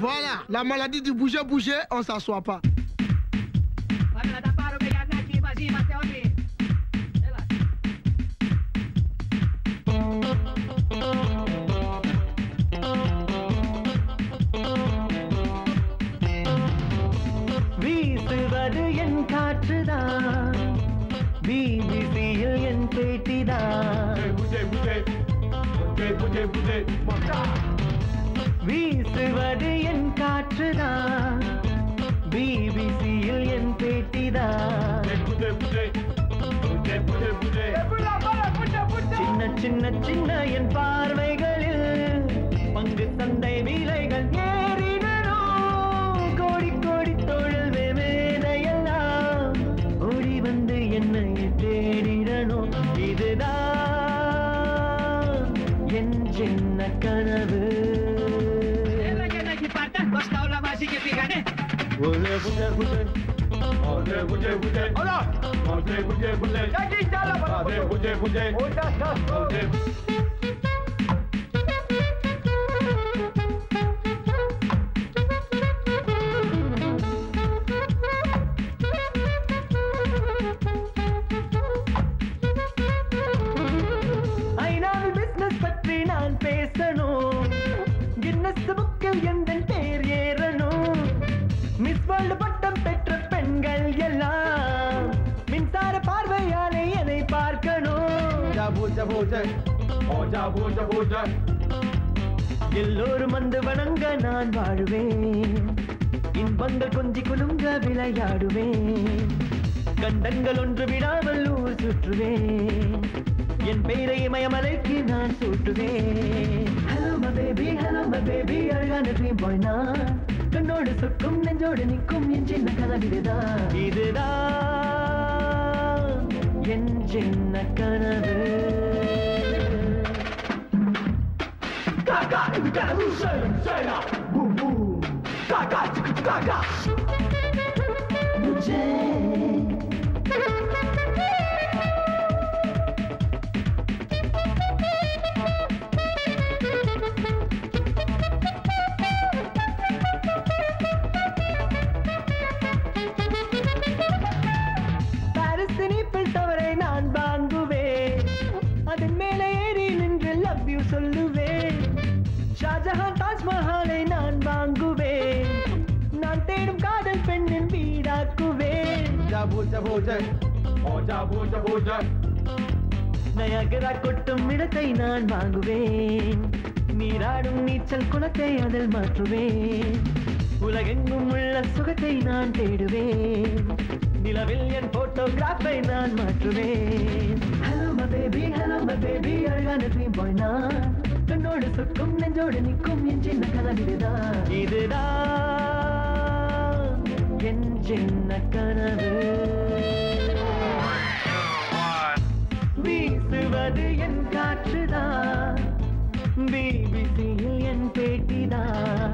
Voilà, la maladie du bouger-bouger, on s'assoit pas. வீசுவது என் காற்றுதான் பிபிசியில் என் பேட்டிதான் வீசுவது என் காற்றுதான் பிபிசியில் என் பேட்டிதான் சின்ன சின்ன சின்ன என் பார்வைகளில் பங்கு சந்தை விலைகள் ஏறிடணும் கோடி கோடி தொழில் மேதையெல்லாம் ஓடி வந்து என்னை தேடிடணும் இதுதான் என் சின்ன கனவு உலே புலே புலே ஐநாவில் பிசினஸ் பற்றி நான் பேசணும் கின்னஸ் புக்கில் எந்த பேர் ஏறணும் மிஸ் வேர்ல்டு பட்டம் பெற்ற பெண்கள் எல்லாம் மின்சார பார்வையாலே என்னை பார்க்கணும் எல்லோரும் வந்து வணங்க நான் வாழுவேன் இன்பங்கள் கொஞ்சி குலுங்க விளையாடுவேன் கண்டங்கள் ஒன்று விடாமல் ஊர் சுற்றுவேன் என் பெயரை இமயமலைக்கு நான் சூட்டுவேன் hello my baby hello my baby அழகான ட்ரீம் பாய் நான் கண்ணோடு சொக்கும் நெஞ்சோடு நிற்கும் என் சின்ன கனவிதுதான் இதுதான் என் சின்ன கனவு Gaga, you gotta move, say it, say it, boom, boom. Gaga, chicka, gaga. मुझे பாரிஸின் ஈஃபில் டவரை நான் வாங்குவேன் அதன் மேலே ஏறி நின்று லவ் யூ சொல்லுவேன் ஷாஜஹான் தாஜ்மஹாலை நான் வாங்குவேன் நான் தேடும் காதல் பெண்ணின் வீடாக்குவேன் நயகரா கொட்டும் இடத்தை நான் வாங்குவேன் நீராடும் நீச்சல் குளத்தை அதில் மாற்றுவேன் உலகெங்கும் உள்ள சுகத்தை நான் தேடுவேன் நிலவில் என் போட்டோகிராஃபை நான் மாற்றுவேன் hello my baby hello my baby அழகான ட்ரீம் பாய் நான் கண்ணோடு சொக்கும் நெஞ்சோடு நிற்கும் என் சின்ன கனவிதுதான் இதுதான் என் சின்ன கனவு வீசுவது என் காற்றுதான் பிபிசியில் என் பேட்டிதான்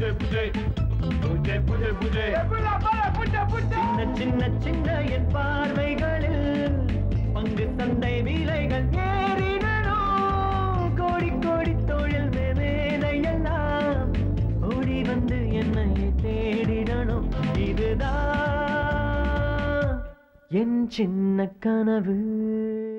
சின்ன சின்ன சின்ன என் பார்வைகளில் பங்கு சந்தை விலைகள் ஏறிடணும் கோடி கோடி தொழில் மேதையெல்லாம் ஓடி வந்து என்னை தேடிடணும் இதுதான் என் சின்ன கனவு